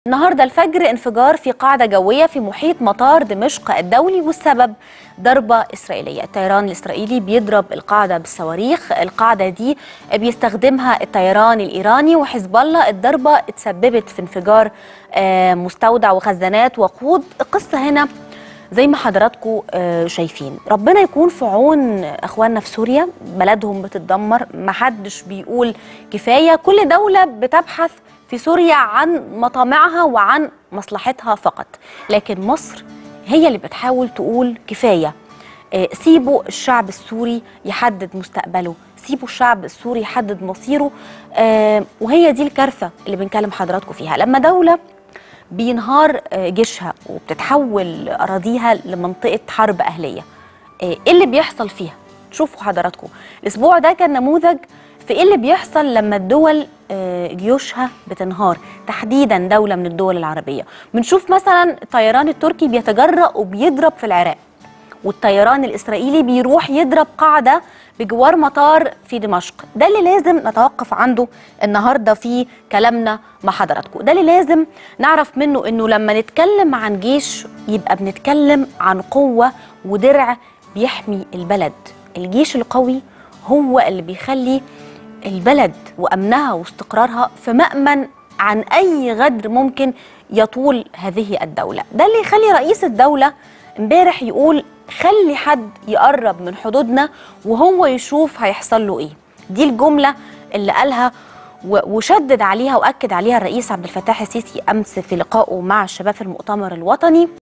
النهارده الفجر انفجار في قاعدة جوية في محيط مطار دمشق الدولي والسبب ضربة إسرائيلية الطيران الإسرائيلي بيضرب القاعدة بالصواريخ القاعدة دي بيستخدمها الطيران الإيراني وحزب الله الضربة اتسببت في انفجار آه، مستودع وخزانات وقود القصة هنا زي ما حضراتكم آه، شايفين ربنا يكون في عون اخواننا في سوريا بلدهم بتتدمر محدش بيقول كفايه كل دوله بتبحث في سوريا عن مطامعها وعن مصلحتها فقط لكن مصر هي اللي بتحاول تقول كفايه آه، سيبوا الشعب السوري يحدد مستقبله سيبوا الشعب السوري يحدد مصيره آه، وهي دي الكارثه اللي بنكلم حضراتكم فيها لما دوله بينهار آه، جيشها وبتتحول أراضيها لمنطقة حرب أهلية آه، إيه اللي بيحصل فيها؟ شوفوا حضراتكم الأسبوع ده كان نموذج في إيه اللي بيحصل لما الدول آه، جيوشها بتنهار تحديدا دولة من الدول العربية بنشوف مثلا الطيران التركي بيتجرأ وبيضرب في العراق والطيران الإسرائيلي بيروح يضرب قاعدة بجوار مطار في دمشق ده اللي لازم نتوقف عنده النهاردة في كلامنا مع حضراتكم ده اللي لازم نعرف منه انه لما نتكلم عن جيش يبقى بنتكلم عن قوة ودرع بيحمي البلد الجيش القوي هو اللي بيخلي البلد وأمنها واستقرارها في مأمن عن أي غدر ممكن يطول هذه الدولة ده اللي يخلي رئيس الدولة امبارح يقول خلي حد يقرب من حدودنا وهو يشوف هيحصل له ايه دي الجملة اللي قالها و- وشدد عليها واكد عليها الرئيس عبد الفتاح السيسي امس في لقائه مع الشباب في المؤتمر الوطني